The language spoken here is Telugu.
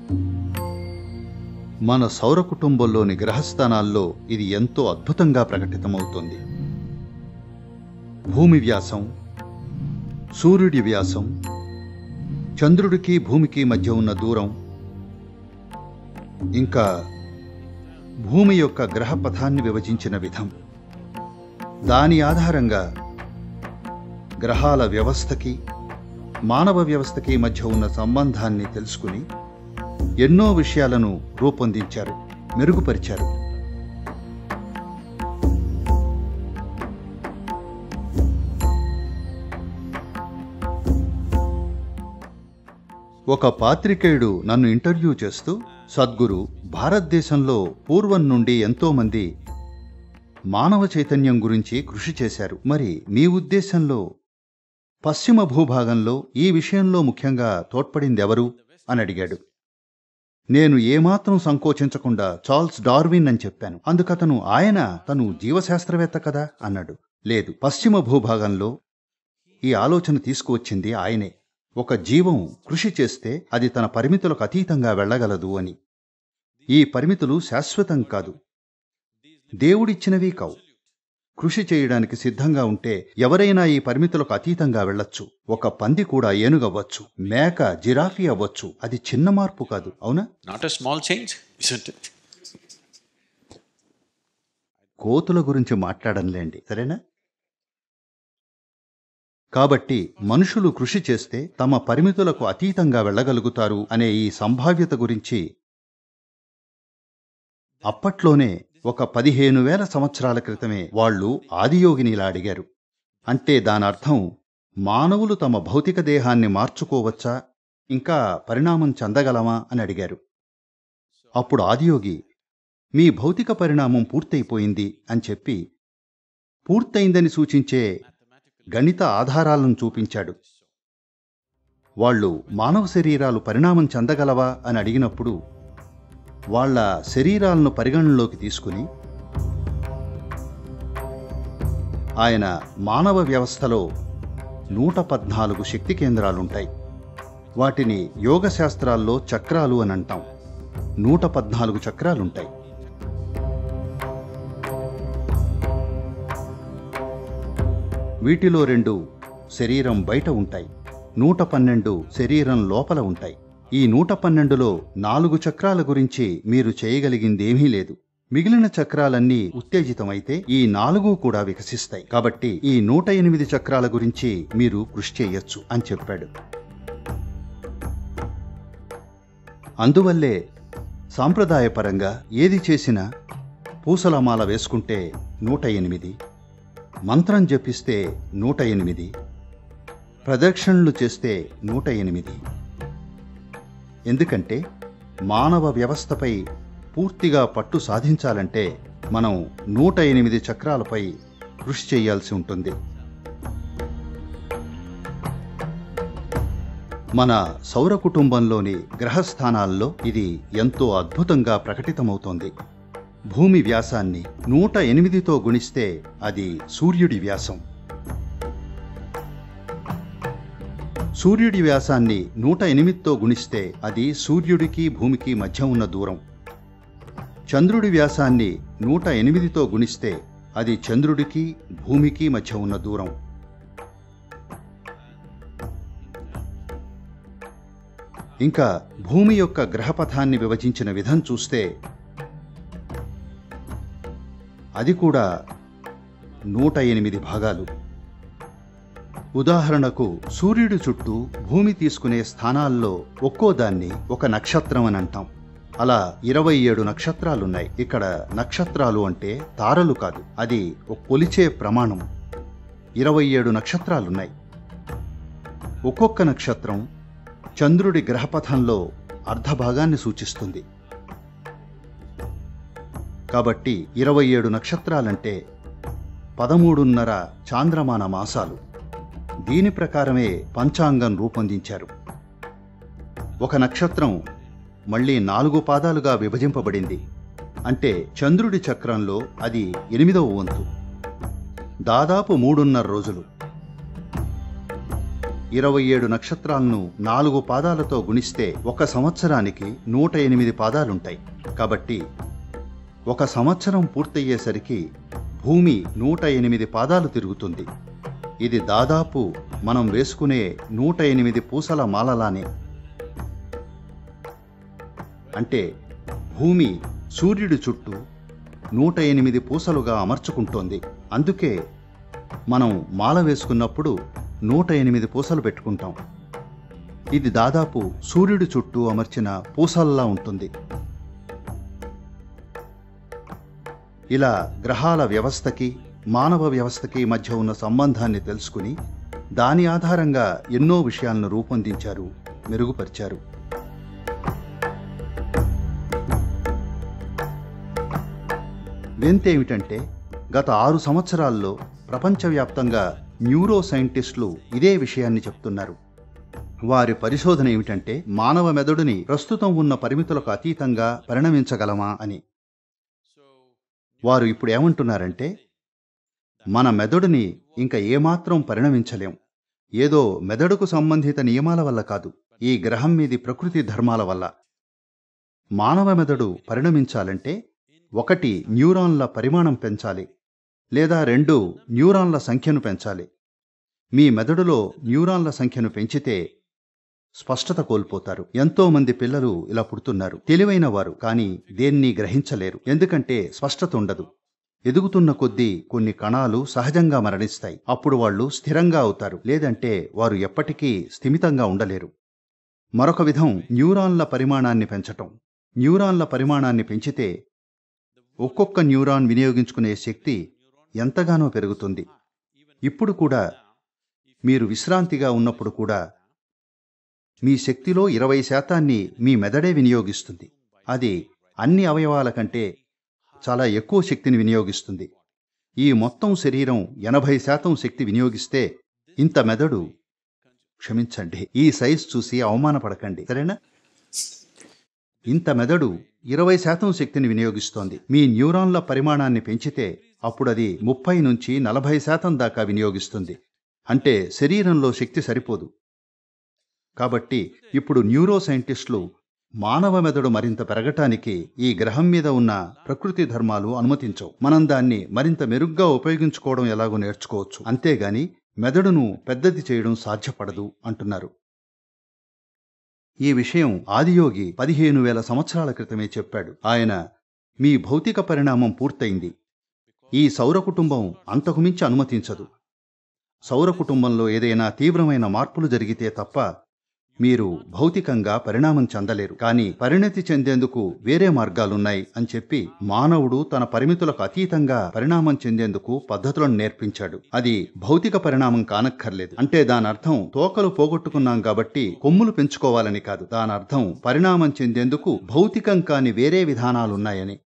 మన సౌర కుటుంబంలోని గ్రహస్థానాల్లో ఇది ఎంతో అద్భుతంగా ప్రకటితమవుతోంది భూమి వ్యాసం సూర్యుడి వ్యాసం చంద్రుడికి భూమికి మధ్య ఉన్న దూరం ఇంకా భూమి యొక్క గ్రహ పథాన్ని విభజించిన విధం దాని ఆధారంగా గ్రహాల వ్యవస్థకి మానవ వ్యవస్థకి మధ్య ఉన్న సంబంధాన్ని తెలుసుకుని ఎన్నో విషయాలను రూపొందించారు మెరుగుపరిచారు ఒక పాత్రికేయుడు నన్ను ఇంటర్వ్యూ చేస్తూ సద్గురు భారతదేశంలో పూర్వం నుండి ఎంతోమంది మానవ చైతన్యం గురించి కృషి చేశారు మరి మీ ఉద్దేశంలో పశ్చిమ భూభాగంలో ఈ విషయంలో ముఖ్యంగా తోడ్పడింది ఎవరు అని అడిగాడు నేను ఏమాత్రం సంకోచించకుండా చార్ల్స్ డార్విన్ అని చెప్పాను అందుకతను ఆయన తను జీవశాస్త్రవేత్త కదా అన్నాడు లేదు పశ్చిమ భూభాగంలో ఈ ఆలోచన తీసుకువచ్చింది ఆయనే ఒక జీవం కృషి చేస్తే అది తన పరిమితులకు అతీతంగా వెళ్ళగలదు అని ఈ పరిమితులు శాశ్వతం కాదు దేవుడిచ్చినవి కావు కృషి చేయడానికి సిద్ధంగా ఉంటే ఎవరైనా ఈ పరిమితులకు అతీతంగా వెళ్ళొచ్చు ఒక పంది కూడా ఏనుగవ్వచ్చు మేక జిరాఫీ అవ్వచ్చు అది చిన్న మార్పు కాదు అవునా Not a small change, isn't it? కోతుల గురించి మాట్లాడంలేండి సరేనా కాబట్టి మనుషులు కృషి చేస్తే తమ పరిమితులకు అతీతంగా వెళ్ళగలుగుతారు అనే ఈ సంభావ్యత గురించి అప్పట్లోనే ఒక పదిహేను వేల సంవత్సరాల క్రితమే వాళ్ళు ఆదియోగినిలా అడిగారు అంటే దానర్థం మానవులు తమ భౌతిక దేహాన్ని మార్చుకోవచ్చా ఇంకా పరిణామం చెందగలమా అని అడిగారు అప్పుడు ఆదియోగి మీ భౌతిక పరిణామం పూర్తయిపోయింది అని చెప్పి పూర్తయిందని సూచించే గణిత ఆధారాలను చూపించాడు వాళ్ళు మానవ శరీరాలు పరిణామం చెందగలవా అని అడిగినప్పుడు వాళ్ళ శరీరాలను పరిగణనలోకి తీసుకుని ఆయన మానవ వ్యవస్థలో నూట పద్నాలుగు శక్తి కేంద్రాలుంటాయి వాటిని యోగ శాస్త్రాల్లో చక్రాలు అని అంటాం నూట పద్నాలుగు చక్రాలుంటాయి వీటిలో రెండు శరీరం బయట ఉంటాయి నూట పన్నెండు శరీరం లోపల ఉంటాయి ఈ నూట పన్నెండులో నాలుగు చక్రాల గురించి మీరు చేయగలిగిందేమీ లేదు మిగిలిన చక్రాలన్నీ ఉత్తేజితమైతే ఈ నాలుగు కూడా వికసిస్తాయి కాబట్టి ఈ నూట ఎనిమిది చక్రాల గురించి మీరు కృషి చేయొచ్చు అని చెప్పాడు అందువల్లే సాంప్రదాయపరంగా ఏది చేసినా పూసలమాల వేసుకుంటే నూట ఎనిమిది మంత్రం జపిస్తే నూట ఎనిమిది ప్రదక్షిణలు చేస్తే నూట ఎనిమిది ఎందుకంటే మానవ వ్యవస్థపై పూర్తిగా పట్టు సాధించాలంటే మనం నూట ఎనిమిది చక్రాలపై కృషి చేయాల్సి ఉంటుంది మన సౌర కుటుంబంలోని గ్రహస్థానాల్లో ఇది ఎంతో అద్భుతంగా ప్రకటితమవుతోంది భూమి వ్యాసాన్ని నూట ఎనిమిదితో గుణిస్తే అది సూర్యుడి వ్యాసం సూర్యుడి వ్యాసాన్ని నూట ఎనిమిదితో గుణిస్తే అది సూర్యుడికి భూమికి మధ్య ఉన్న దూరం చంద్రుడి వ్యాసాన్ని నూట ఎనిమిదితో గుణిస్తే అది చంద్రుడికి భూమికి మధ్య ఉన్న దూరం ఇంకా భూమి యొక్క గ్రహపథాన్ని విభజించిన విధం చూస్తే అది కూడా నూట ఎనిమిది భాగాలు ఉదాహరణకు సూర్యుడి చుట్టూ భూమి తీసుకునే స్థానాల్లో ఒక్కో దాన్ని ఒక నక్షత్రం అని అంటాం అలా ఇరవై ఏడు నక్షత్రాలున్నాయి ఇక్కడ నక్షత్రాలు అంటే తారలు కాదు అది ఒక కొలిచే ప్రమాణం ఇరవై ఏడు నక్షత్రాలున్నాయి ఒక్కొక్క నక్షత్రం చంద్రుడి గ్రహపథంలో అర్ధభాగాన్ని సూచిస్తుంది కాబట్టి ఇరవై ఏడు నక్షత్రాలంటే పదమూడున్నర చాంద్రమాన మాసాలు దీని ప్రకారమే పంచాంగం రూపొందించారు ఒక నక్షత్రం మళ్ళీ నాలుగు పాదాలుగా విభజింపబడింది అంటే చంద్రుడి చక్రంలో అది ఎనిమిదవ వంతు దాదాపు మూడున్నర రోజులు ఇరవై ఏడు నక్షత్రాలను నాలుగు పాదాలతో గుణిస్తే ఒక సంవత్సరానికి నూట ఎనిమిది పాదాలుంటాయి కాబట్టి ఒక సంవత్సరం పూర్తయ్యేసరికి భూమి నూట ఎనిమిది పాదాలు తిరుగుతుంది ఇది దాదాపు మనం వేసుకునే నూట ఎనిమిది పూసల మాలలానే అంటే భూమి సూర్యుడి చుట్టూ నూట ఎనిమిది పూసలుగా అమర్చుకుంటోంది అందుకే మనం మాల వేసుకున్నప్పుడు నూట ఎనిమిది పూసలు పెట్టుకుంటాం ఇది దాదాపు సూర్యుడి చుట్టూ అమర్చిన పూసల్లా ఉంటుంది ఇలా గ్రహాల వ్యవస్థకి మానవ వ్యవస్థకి మధ్య ఉన్న సంబంధాన్ని తెలుసుకుని దాని ఆధారంగా ఎన్నో విషయాలను రూపొందించారు మెరుగుపరిచారు వింతేమిటంటే గత ఆరు సంవత్సరాల్లో ప్రపంచవ్యాప్తంగా న్యూరో సైంటిస్టులు ఇదే విషయాన్ని చెప్తున్నారు వారి పరిశోధన ఏమిటంటే మానవ మెదడుని ప్రస్తుతం ఉన్న పరిమితులకు అతీతంగా పరిణమించగలమా అని వారు ఇప్పుడు ఏమంటున్నారంటే మన మెదడుని ఇంకా ఏమాత్రం పరిణమించలేం ఏదో మెదడుకు సంబంధిత నియమాల వల్ల కాదు ఈ గ్రహం మీది ప్రకృతి ధర్మాల వల్ల మానవ మెదడు పరిణమించాలంటే ఒకటి న్యూరాన్ల పరిమాణం పెంచాలి లేదా రెండు న్యూరాన్ల సంఖ్యను పెంచాలి మీ మెదడులో న్యూరాన్ల సంఖ్యను పెంచితే స్పష్టత కోల్పోతారు ఎంతో మంది పిల్లలు ఇలా పుడుతున్నారు తెలివైన వారు కానీ దేన్ని గ్రహించలేరు ఎందుకంటే స్పష్టత ఉండదు ఎదుగుతున్న కొద్దీ కొన్ని కణాలు సహజంగా మరణిస్తాయి అప్పుడు వాళ్ళు స్థిరంగా అవుతారు లేదంటే వారు ఎప్పటికీ స్థిమితంగా ఉండలేరు మరొక విధం న్యూరాన్ల పరిమాణాన్ని పెంచటం న్యూరాన్ల పరిమాణాన్ని పెంచితే ఒక్కొక్క న్యూరాన్ వినియోగించుకునే శక్తి ఎంతగానో పెరుగుతుంది ఇప్పుడు కూడా మీరు విశ్రాంతిగా ఉన్నప్పుడు కూడా మీ శక్తిలో ఇరవై శాతాన్ని మీ మెదడే వినియోగిస్తుంది అది అన్ని అవయవాల కంటే చాలా ఎక్కువ శక్తిని వినియోగిస్తుంది ఈ మొత్తం శరీరం ఎనభై శాతం శక్తి వినియోగిస్తే ఇంత మెదడు క్షమించండి ఈ సైజ్ చూసి అవమానపడకండి సరేనా ఇంత మెదడు ఇరవై శాతం శక్తిని వినియోగిస్తోంది మీ న్యూరాన్ల పరిమాణాన్ని పెంచితే అప్పుడు అది ముప్పై నుంచి నలభై శాతం దాకా వినియోగిస్తుంది అంటే శరీరంలో శక్తి సరిపోదు కాబట్టి ఇప్పుడు న్యూరో సైంటిస్టులు మానవ మెదడు మరింత పెరగటానికి ఈ గ్రహం మీద ఉన్న ప్రకృతి ధర్మాలు అనుమతించవు మనం దాన్ని మరింత మెరుగ్గా ఉపయోగించుకోవడం ఎలాగో నేర్చుకోవచ్చు అంతేగాని మెదడును పెద్దది చేయడం సాధ్యపడదు అంటున్నారు ఈ విషయం ఆదియోగి పదిహేను వేల సంవత్సరాల క్రితమే చెప్పాడు ఆయన మీ భౌతిక పరిణామం పూర్తయింది ఈ సౌర కుటుంబం అంతకు మించి అనుమతించదు సౌర కుటుంబంలో ఏదైనా తీవ్రమైన మార్పులు జరిగితే తప్ప మీరు భౌతికంగా పరిణామం చెందలేరు కానీ పరిణతి చెందేందుకు వేరే మార్గాలున్నాయి అని చెప్పి మానవుడు తన పరిమితులకు అతీతంగా పరిణామం చెందేందుకు పద్ధతులను నేర్పించాడు అది భౌతిక పరిణామం కానక్కర్లేదు అంటే దాని అర్థం తోకలు పోగొట్టుకున్నాం కాబట్టి కొమ్ములు పెంచుకోవాలని కాదు దాని అర్థం పరిణామం చెందేందుకు భౌతికం కాని వేరే విధానాలున్నాయని